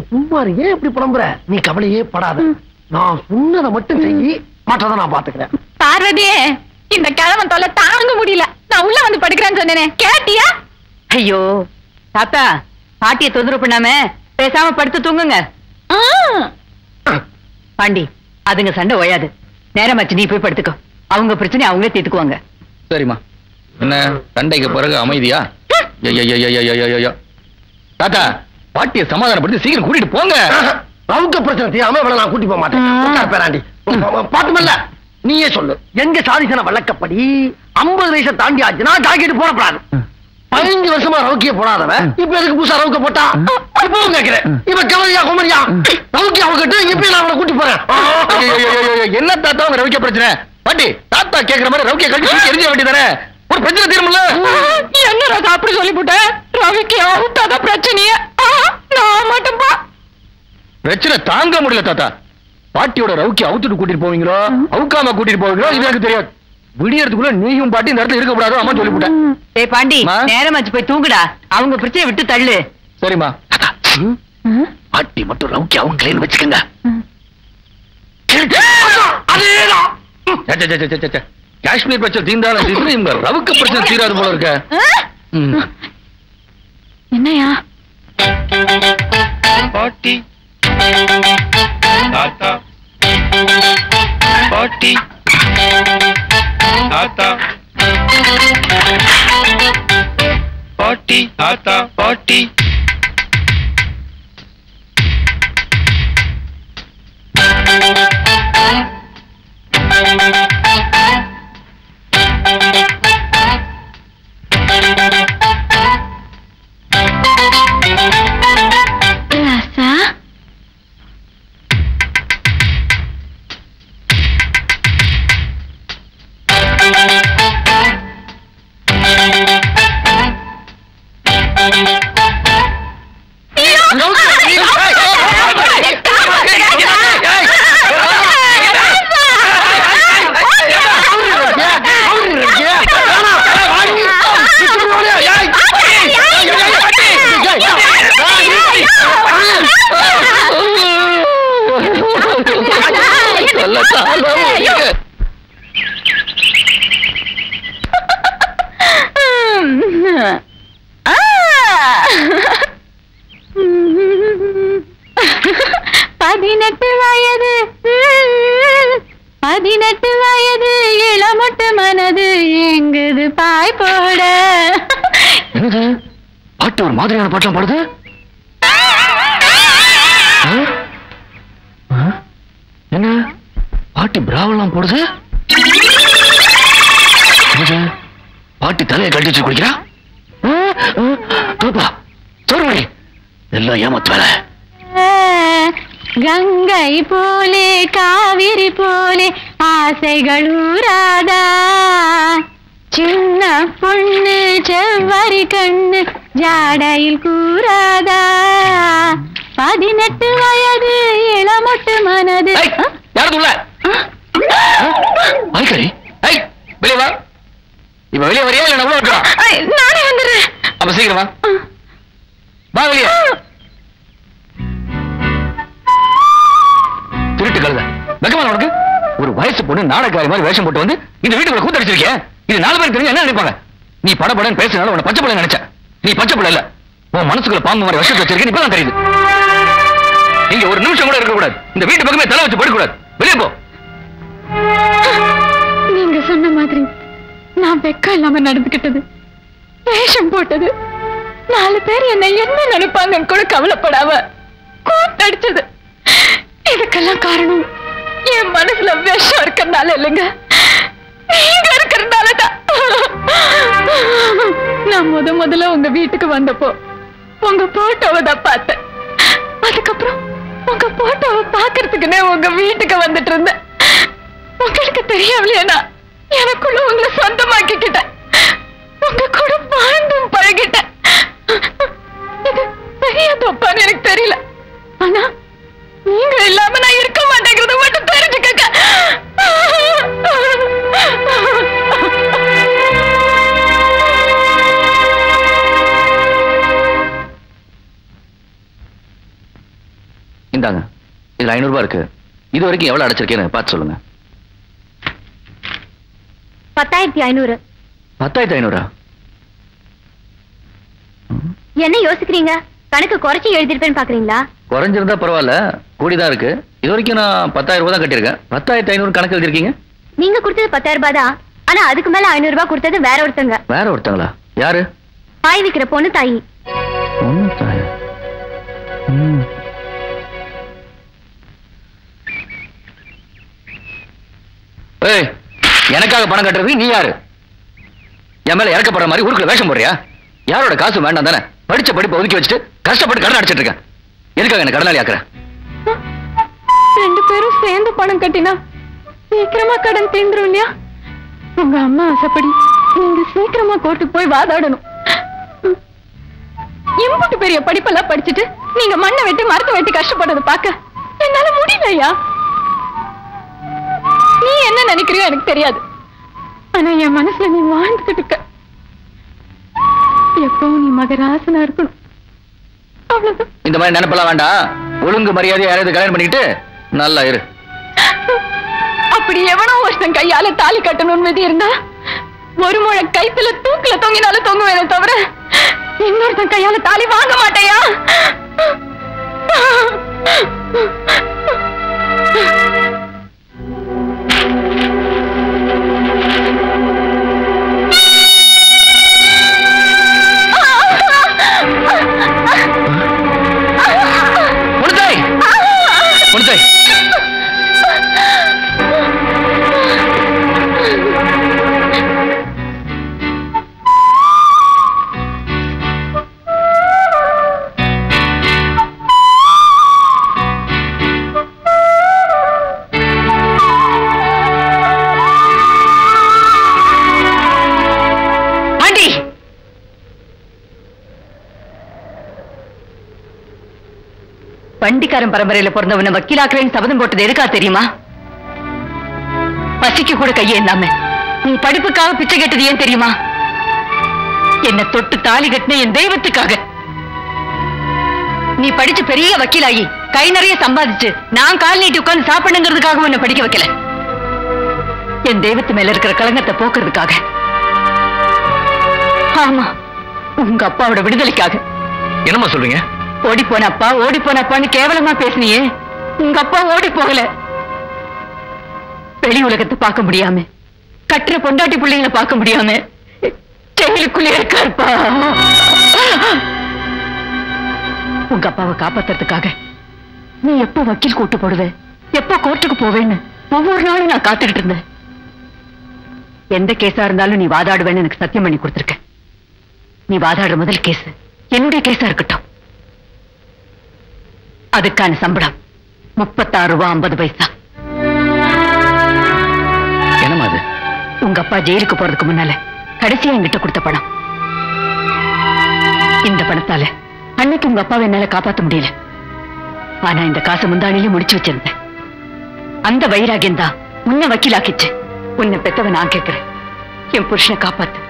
சும்மா இரு, ஏன் இப்படி புலம்புற நீ கவலையே படாத நான் சொன்னதை மட்டும் செய் மற்றதை நான் பாத்துக்கிறேன் பார்வதியே இந்த கிழவன் தொல்லை தாங்க முடியல நான் உள்ள வந்து படுக்கிறேன்னு சொன்னேனே கேட்டியா ஐயோ தாத்தா பாட்டிய தொந்தரவு பண்ணாம பேசாம படுத்து தூங்குங்க பாண்டி அதுங்க சண்டை ஓயாது நேரமாச்சு நீ போய் படுத்துக்கோ அவங்க பிரச்சனை அவங்களே தீர்த்துக்குவாங்க சரிம்மா என்ன சண்டைக்கு பிறகு அமைதியா ஐயையையையையையையோ. தாத்தா பாட்டியை சமாதானப்படுத்தி சீக்கிரம் கூட்டிட்டு போங்க ரவுக்க பிரச்சனை தெரியாம இவளை நான் கூட்டி போக மாட்டேன் உட்கார் பேராண்டி பாட்டுமல்ல நீயே சொல்லு எங்க சாதிசன வழக்கப்படி ஐம்பது வயசை தாண்டி ஆச்சுன்னா ஜாக்கெட் போடப்படாது பதினஞ்சு வருஷமா ரவுக்கிய போடாதவ இப்ப எதுக்கு புதுசா ரவுக்க போட்டா இப்பவும் கேக்குறேன் இப்ப கவலையா குமரியா ரவுக்கிய அவகிட்ட இப்ப நான் அவளை கூட்டி போறேன் ஐயையையையோ, என்ன தாத்தா உங்க ரவிக்க பிரச்சனை பாட்டி தாத்தா கேக்குற மாதிரி ரவிக்க கட்டி தூக்கி எரிஞ்ச வேண்டியதானே ஒரு பிரச்சனை தீரும்ல என்ன ராஜா அப்படி சொல்லிவிட்டேன் ரவிக்கு அவுத்தாதான் பிரச்சனையே ஆ, நான் மட்டும்பா பிரச்சனை தாங்க முடியல தாத்தா பாட்டியோட ரவுக்கி அவுத்துட்டு கூட்டிட்டு போவீங்களோ அவுக்காம கூட்டிட்டு போவீங்களோ இது எனக்கு தெரியாது விடியறதுக்குள்ள நீயும் பாட்டி இந்த இடத்துல இருக்கக்கூடாது அம்மா சொல்லிவிட்டேன் ஏய் பாண்டி அம்மா. நேரமாச்சு போய் தூங்குடா அவங்க பிரச்சனையை விட்டு தள்ளு சரிம்மா பாட்டி மட்டும் ரவுக்கி அவங்களேன்னு வச்சுக்கோங்க அதேதான் சே, சே, சே, சே, சே, சே. காஷ்மீர் பிரச்சனை தீர்ந்தாலும் தீர்ந்து இவங்க ரவுக்கு பிரச்சனை தீராது போல இருக்க ம். என்னையா பாட்டி தாத்தா பாட்டி தாத்தா பாட்டி தாத்தா பாட்டி ராசா நல்ல காலம் இருக்கு. ஆ. பதினெட்டு வயது பதினெட்டு வயது இளமட்டு மனது எங்குது பாய் போட என்னது பாட்டு ஒரு மாதிரியான பாட்டெல்லாம் பாடுது ஆ? ஆ? என்ன பாட்டி பிராவெல்லாம் போடுது என்னது? பாட்டி தலையை கழட்டி வச்சு குடிக்கிறா ஆ? ஆ? தோப்பா சோறுமணி எல்லாம் ஏமாத்து வேலை கங்கை போலே காவிரி போலே ஆசைகள் ஊராதா சின்ன பொண்ணு செவ்வரி கண்ணு ஜாடையில் கூறாதா பதினெட்டு வயது இளமொட்டு மனது ஏய், யாரது உள்ள ஐக்கரி ஐய் வெளியே வா இப்ப வெளியே வரியா இல்ல உள்ள இருக்கா ஐ, நானே வந்துடுறேன் அப்ப சீக்கிரம் வா வா வெளியே திருட்டு கழுத வெக்கமா உனக்கு ஒரு வயசு பொண்ணு நாடகாரி மாதிரி வேஷம் போட்டு வந்து இந்த வீட்டுக்குள்ள கூத்தடிச்சிருக்கேன் இது நாலு பேர் தெரிஞ்சு என்ன நினைப்பாங்க நீ படபடன்னு பேசுனால உன்னை பச்சை பிள்ளை நினைச்ச நீ பச்சை பிள்ளை இல்ல உன் மனசுக்குள்ள பாம்பு மாதிரி விஷத்தை வச்சிருக்கேன் இப்பதான் தெரியுது நீங்க ஒரு நிமிஷம் கூட இருக்க கூடாது இந்த வீட்டு பக்கமே தலை வச்சு படுக்க கூடாது வெளியே போ நீங்க சொன்ன மாதிரி நான் வெக்கம் இல்லாம நடந்துகிட்டது வேஷம் போட்டது நாலு பேர் என்ன என்ன நினைப்பாங்கன்னு கூட கவலைப்படாம கூத்தடிச்சது இதுக்கெல்லாம் காரணம் என் மனசுல விஷம் இருக்கறனால இல்லைங்க நீங்க இருக்கறனால தான் நான் முத முதல்ல உங்க வீட்டுக்கு வந்தப்போ உங்க போட்டோவை தான் பார்த்தேன் அதுக்கப்புறம் உங்க போட்டோவை பார்க்கறதுக்குன்னே உங்க வீட்டுக்கு வந்துட்டு இருந்தேன் உங்களுக்கு தெரியாமலையா எனக்குள்ள உங்களை சொந்தமாக்கிக்கிட்டேன் உங்க கூட வாழ்ந்தும் பழகிட்டேன் இது பெரிய தப்பான்னு எனக்கு தெரியல ஆனா நீங்க இல்லாம நான் இருக்க மாட்டேங்கிறத மட்டும் தெரிஞ்சுக்கங்க இந்தாங்க இதுல ஐநூறு ரூபாய் இருக்கு இது வரைக்கும் எவ்வளவு அடைச்சிருக்கேன்னு பார்த்து சொல்லுங்க பத்தாயிரத்தி ஐநூறு பத்தாயிரத்தி ஐநூறா என்ன யோசிக்கிறீங்க கணக்கு குறைச்சி எழுதிருப்பேன்னு பாக்குறீங்களா குறைஞ்சிருந்தா பரவாயில்ல கூடிதான் இருக்கு இது வரைக்கும் நான் பத்தாயிரம் ரூபாய் தான் கட்டியிருக்கேன் பத்தாயிரத்தி ஐநூறு கணக்கு எழுதிருக்கீங்க நீங்க கொடுத்தது பத்தாயிரம் ரூபாய் தான் ஆனா அதுக்கு மேல ஐநூறு ரூபாய் கொடுத்தது வேற ஒருத்தங்க வேற ஒருத்தங்களா யாரு பாய் விக்கிற பொண்ணு தாயி ஒண்ணு தாயா ம். ஏய் எனக்காக பணம் கட்டுறது நீ யாரு என் மேல இறக்கப்படுற மாதிரி ஊருக்குள்ள வேஷம் போடுறியா யாரோட காசு வேண்டாம் தானே படிச்ச படிப்பை ஒதுக்கி வச்சுட்டு கஷ்டப்பட்டு கடன் அடிச்சிட்டு இருக்கேன் எதுக்காக என்ன கடனாளி ஆக்குற ரெண்டு பேரும் சேர்ந்து பணம் கட்டினா சீக்கிரமா கடன் தீந்துரும் இல்லையா உங்க அம்மா ஆசைப்படி நீங்க சீக்கிரமா கோர்ட்டுக்கு போய் வாதாடணும் இம்புட்டு பெரிய படிப்பெல்லாம் படிச்சுட்டு நீங்க மண்ணை வெட்டி மரத்தை வெட்டி கஷ்டப்படுறத பார்க்க என்னால முடியலையா நீ என்ன நினைக்கிறியோ எனக்கு தெரியாது ஆனா என் மனசுல நீ வாழ்ந்துட்டு இருக்க எப்பவும் நீ மகராசனா இருக்கணும் அவ்வளவுதான் இந்த மாதிரி நினைப்பெல்லாம் வேண்டாம் ஒழுங்கு மரியாதை யாராவது கல்யாணம் பண்ணிக்கிட்டு நல்லா இரு அப்படி எவனோ ஒருத்தன் கையால தாலி கட்டணும்னு விதி இருந்தா ஒரு முழ கைத்துல தூக்குல தொங்கினாலும் தொங்குவேனே தவிர இன்னொருத்தன் கையால தாலி வாங்க மாட்டேயா முழுத்தாய் முழுத்தாய் பாண்டி வண்டிக்காரன் பரம்பரையில பிறந்தவன வக்கீலாக்குறேன்னு சபதம் போட்டது எதுக்கா தெரியுமா பசிக்கு கூட கையேந்தாம நீ படிப்புக்காக பிச்சை கேட்டது ஏன் தெரியுமா என்ன தொட்டு தாலி கட்டின என் தெய்வத்துக்காக நீ படிச்சு பெரிய வக்கீலாகி கை நிறைய சம்பாதிச்சு நான் கால் நீட்டி உட்கார்ந்து சாப்பிடுங்கிறதுக்காக உன்னை படிக்க வைக்கல என் தெய்வத்து மேல இருக்கிற களங்கத்தை போக்குறதுக்காக ஆமா உங்க அப்பாவோட விடுதலைக்காக என்னம்மா சொல்றீங்க ஓடி போனப்பா ஓடி போனப்பான்னு கேவலமா பேசுனியே உங்க அப்பா ஓடி போகல வெளி உலகத்தை பார்க்க முடியாம கட்டுற பொண்டாட்டி பிள்ளைங்களை பார்க்க முடியாம ஜெயிலுக்குள்ளே இருக்காருப்பா உங்க அப்பாவை காப்பாத்துறதுக்காக நீ எப்ப வக்கீல் கூட்டு போடுவ எப்ப கோர்ட்டுக்கு போவேன்னு ஒவ்வொரு நாளும் நான் காத்துக்கிட்டு இருந்தேன் எந்த கேஸா இருந்தாலும் நீ வாதாடுவேன்னு எனக்கு சத்தியம் பண்ணி கொடுத்துருக்க நீ வாதாடுற முதல் கேஸ் என்னுடைய கேஸா இருக்கட்டும் அதுக்கான சம்பளம் முப்பத்தாறு ரூபாய் ஐம்பது பைசா என்னம்மா அது உங்க அப்பா ஜெயிலுக்கு போறதுக்கு முன்னால கடைசியா என்கிட்ட கொடுத்த பணம் இந்த பணத்தால அன்னைக்கு உங்க அப்பாவை என்னால காப்பாத்த முடியல ஆனா இந்த காசை முந்தானிலே முடிச்சு வச்சிருந்தேன் அந்த வைராகியம் தான் உன்னை வக்கீலாக்கிச்சு உன்னை பெத்தவ நான் கேட்கிறேன் என் புருஷனை காப்பாத்து